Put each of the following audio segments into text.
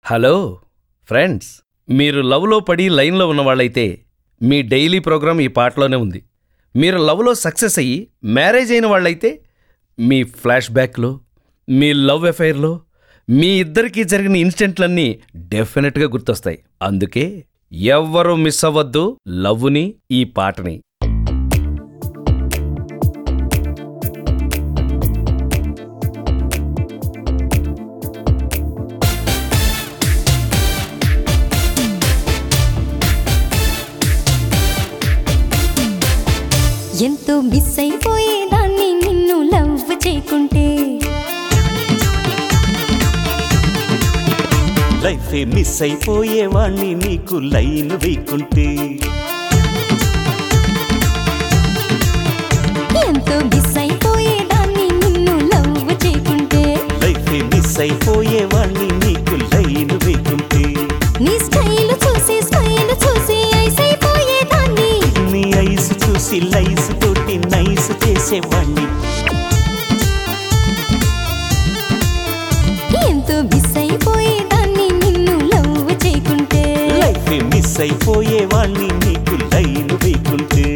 hello friends మీరు లవ్లో పడి లైన్లో ఉన్నవాళ్ళైతే మీ డైలీ ప్రోగ్రామ్ ఈ పాటలోనే ఉంది మీరు లవ్లో సక్సెస్ అయ్యి మ్యారేజ్ అయిన వాళ్ళైతే మీ ఫ్లాష్ బ్యాక్లో మీ లవ్ అఫైర్లో మీ ఇద్దరికీ జరిగిన ఇన్సిడెంట్లన్నీ డెఫినెట్గా గుర్తొస్తాయి అందుకే ఎవ్వరూ మిస్ అవ్వద్దు లవ్ని ఈ పాటని ఎంతో మిస్ అయిపోయేదాన్ని నిన్ను లవ్ చేయకుంటే లైఫే మిస్ అయిపోయేవాణ్ణి నీకు లైన్ వేయకుంటే ఎంతో మిస్ అయిపోయేదాన్ని నిన్ను లవ్ చేయకుంటే లైఫే మిస్ అయిపోయేవాణ్ణి నీకు లైన్ వేయకుంటే నీ స్టైల్ చూసి స్మైల్ చూసి ఐస్ అయిపోయేదాన్ని నీ ఐస్ చూసి లైస్ తోటి నైస్ చేసేవాణ్ణి ఎంతో మిస్ అయిపోయేదాన్ని నిన్ను లవ్ చేయకుంటే లైఫే మిస్ అయిపోయేవాణ్ణి నీకు లైన్ వేయకుంటే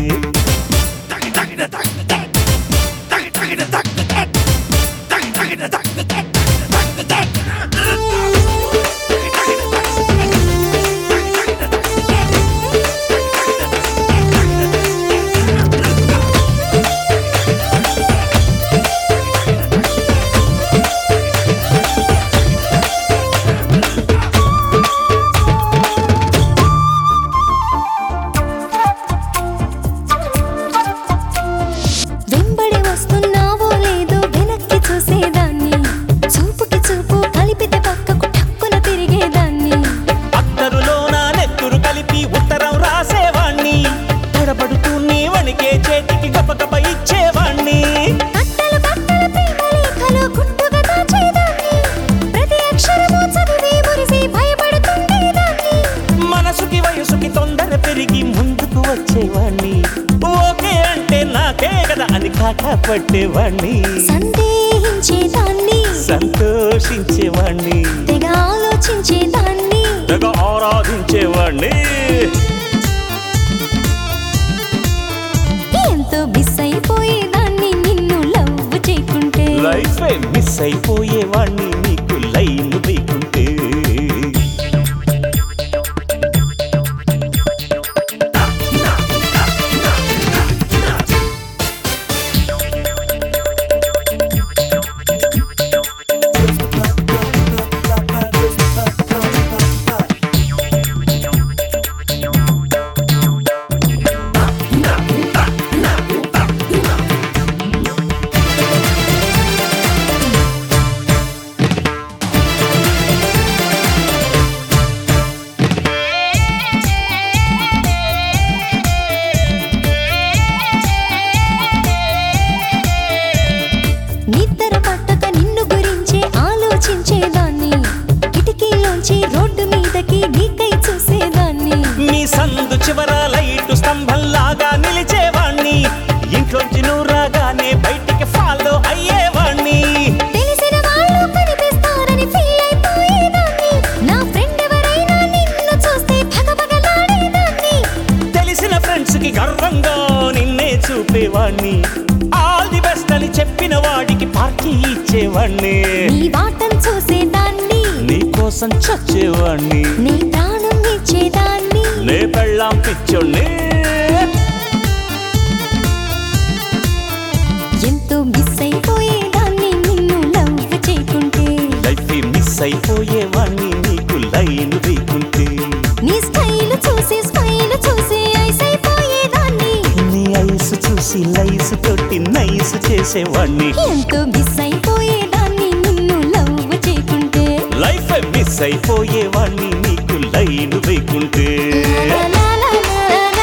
వెంబడి వస్తున్నావో లేదో వెనక్కి చూసేదాన్ని చూపుకి చూపు కలిపితే పక్కకు టక్కున తిరిగేదాన్ని అత్తరులో నా నెత్తురు కలిపి ఉత్తరం రాసేవాణ్ణి తడబడుతూ నీ వణికే చేతికి గబగబ ఇచ్చేవాణ్ణి కట్టలు కట్టలు ప్రేమ లేఖలు గుట్టుగా దాచేదాన్ని ప్రతి అక్షరము చదివి మురిసి భయపడుతుండేదాన్ని మనసుకి వయసుకి తొందర పెరిగి ముందుకు వచ్చేవాణ్ణి ఓకే అంటే నాకే కదా అని కాకా పట్టేవాణ్ణి సందేహించేదాన్ని సంతోషించేవాణ్ణి తెగ ఆలోచించేదాన్ని తెగ ఆరాధించేవాణ్ణి ఎంతో మిస్ అయిపోయేదాన్ని నిన్ను లవ్ చేయకుంటే లైఫ్ మిస్ అయిపోయేవాణ్ణి నీకు లైన్ వేయకుంటే నిద్ర పట్టక నిన్ను గురించే ఆలోచించేదాన్ని కిటికీలోంచి రోడ్డు మీదకి నీకై చూసేదాన్ని మీ సందు చివర లైటు స్తంభంలాగా నిలిచేవాణ్ణి ఇంట్లోంచి నువ్వు రాగానే బయటికి ఫాలో అయ్యేవాణ్ణి తెలిసిన వాళ్ళు కనిపిస్తారని ఫీల్ అయిపోయేదాన్ని నా ఫ్రెండ్ ఎవరైనా నిన్ను చూస్తే భగభగలాడేదాన్ని తెలిసిన ఫ్రెండ్స్ కి గర్వంగా నిన్నే చూపేవాణ్ణి ఆల్ ది బెస్ట్ అని చెప్పిన వాడికి పార్టీ ఇచ్చేవాణ్ణి నీ వాటం చూసేదాన్ని నీ కోసం చచ్చేవాణ్ణి నీ ప్రాణం ఇచ్చేదాన్ని నే పెళ్ళాం పిచ్చోణ్ణి ఎంతో మిస్ అయిపోయేదాన్ని నిన్ను లవ్ చేయకుంటే లైఫ్ మిస్ అయిపోయేవాణ్ణి నీకు లైన్ వేయకుంటే నీ స్టైల్ చూసి స్మైల్ చూసి ఐస్ అయిపోయేదాన్ని నీ ఐస్ చూసి లైస్ తోటి నైస్ చేసేవాణ్ణి ఎంతో మిస్ అయిపోయేదాన్ని నిన్ను లవ్ చేయకుంటే లైఫ్ మిస్ అయిపోయేవాణ్ణి నీకు లైన్ వేయకుంటే లా లా లా లా